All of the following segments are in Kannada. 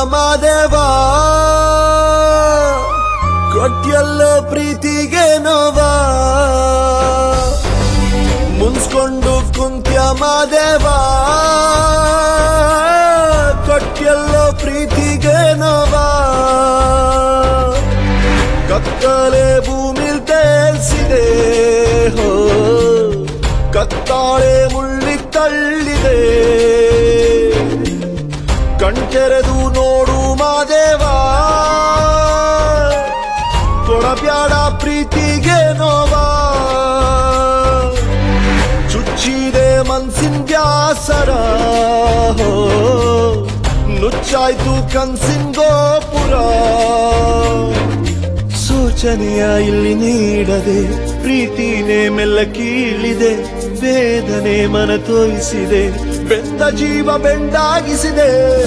ಮಾದೇವ ಕೊಟ್ಟಿಯಲ್ಲೋ ಪ್ರೀತಿಗೆ ನೋವಾ ಮುನ್ಸ್ಕೊಂಡು ಕುಂತ್ಯ ಮಾದೇವ ಕೊಟ್ಟಿಯಲ್ಲೋ ಪ್ರೀತಿಗೆ ನೋವಾ ಕತ್ತಲೆ ಭೂಮಿಲ್ ತೇಲ್ಸಿದೆ ಹೋ ಕತ್ತಾಳೆ ಮುಳ್ಳಿ ತಳ್ಳಿದೆ ಕಣ್ತೆರೆದು ನೋಡು ಮಾದೇವ ಕೊಡಬ್ಯಾಡ ಪ್ರೀತಿಗೆ ನೋವಾ ಚುಚ್ಚಿದೆ ಮನ್ಸಿನ ಬ್ಯಾಸರ ಹೋ ನುಚ್ಚಾಯ್ತು ಕನ್ಸಿನ ಗೋಪುರ ಸೂಚನೆಯ ಇಲ್ಲಿ ನೀಡದೆ ಪ್ರೀತಿನೇ ಮೆಲ್ಲ ಕೀಳಿದೆ ವೇದನೆ ಮನ ತೋಯಿಸಿದೆ ಬೆಂದ ಜೀವ ಬೆಂಡಾಗಿಸಿದೆ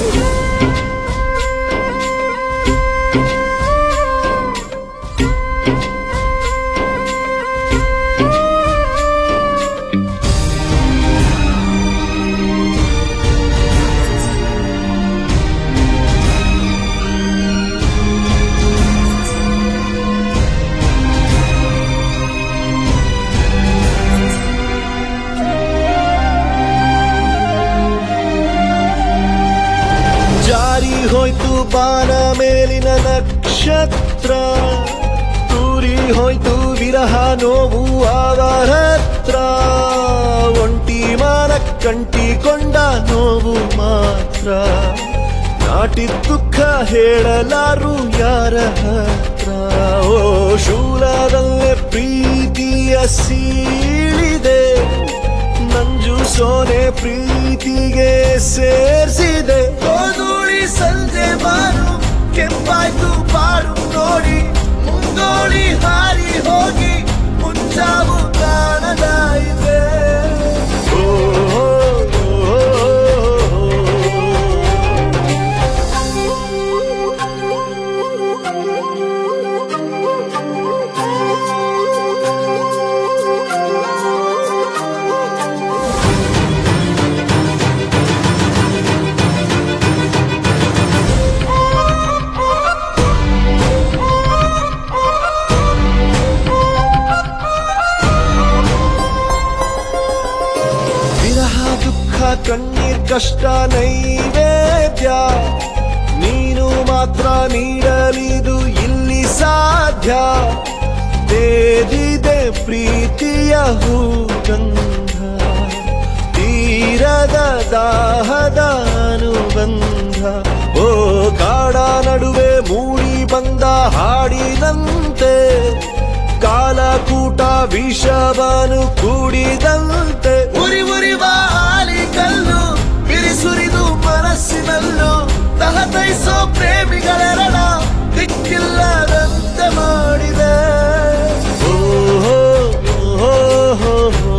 ಜಾರಿ ಹೋಯ್ತು ಬಾನ ಮೇಲಿನ ನಕ್ಷತ್ರ ತೂರಿ ಹೋಯ್ತು ವಿರಹ ನೋವು ಅವರ ಹತ್ರ ಒಂಟಿ ಮಾನ ಕಂಟಿಕೊಂಡ ನೋವು ಮಾತ್ರ ನಾಟಿ ದುಃಖ ಹೇಳಲಾರು ಯಾರ ಹತ್ರ ಓ ಶೂಲದಲ್ಲೇ ಪ್ರೀತಿಯ ಸೀಳಿದೆ ನಂಜು ಸೋನೆ ಪ್ರೀತಿಗೆ ಸೇರ್ಸಿದೆ ಹೋದೋಳಿ ಸಂಜೆ ಬಾರು ಕೆಂಪಾಯ್ತು ಬಾರು ನೋಡಿ ಮುಂದೋಳಿ ಹಾರಿ ಹೋಗಿ ಮುಂಚಾವು ಕಾಣದಾಯಿದೆ ಓ, ಓ, ಓ, ವಿರಹ ದುಃಖ ಕಣ್ಣೀರ್ ಕಷ್ಟ ನೈವೇದ್ಯ ನೀನು ಮಾತ್ರ ನೀಡಲಿದು ಇಲ್ಲಿ ಸಾಧ್ಯ ತೇದಿದೆ ಪ್ರೀತಿಯ ಹೂಗಂಧ ತೀರದ ದಾಹದ ಅನುಬಂಧ ಓ ಕಾಡ ನಡುವೆ ಮೂಡಿ ಬಂದ ಹಾಡಿದಂತೆ ಕಾಲಕೂಟ ವಿಷವನು ಕೂಡಿದಂತೆ ಉರಿ ಉರಿವ ಆಲಿ ಕಲ್ಲು ಬಿರಿಸುರಿದು ಮನಸ್ಸಿನಲ್ಲೂ ತಹತೈಸೋ ಪ್ರೇಮಿಗಳೆರಡ ದಿಕ್ಕಿಲ್ಲದಂತೆ ಮಾಡಿದೆ ಓ, ಹೋ, ಹೋ, ಹೋ, ಹೋ.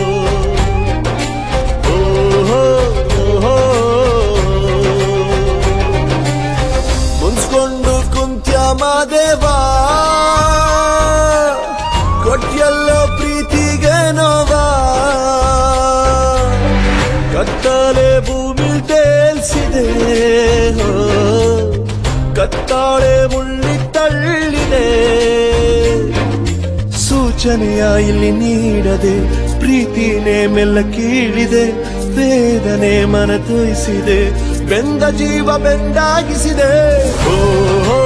ಓ, ಹೋ, ಹೋ, ಹೋ. ಮುನ್ಸ್ಕೊಂಡು ಕುಂತ್ಯ ಮಾದೇವ ಕೊಟ್ಟಿಯಲ್ಲೋ ಪ್ರೀತಿಗೆ ನೋವಾ ಕತ್ತಲೆ ಭೂಮಿ ತೇಲ್ಸಿದೆ ಹೋ, ಕತ್ತಾಳೆ ಮುಳ್ಳಿ ತಳ್ಳಿದೆ ಸೂಚನೆಯ ಇಲ್ಲಿ ನೀಡದೆ ಪ್ರೀತಿನೇ ಮೆಲ್ಲ ಕೀಳಿದೆ ವೇದನೆ ಮನ ತೋಯಿಸಿದೆ ಬೆಂದ ಜೀವ ಬೆಂಡಾಗಿಸಿದೆ ಓ, ಓ,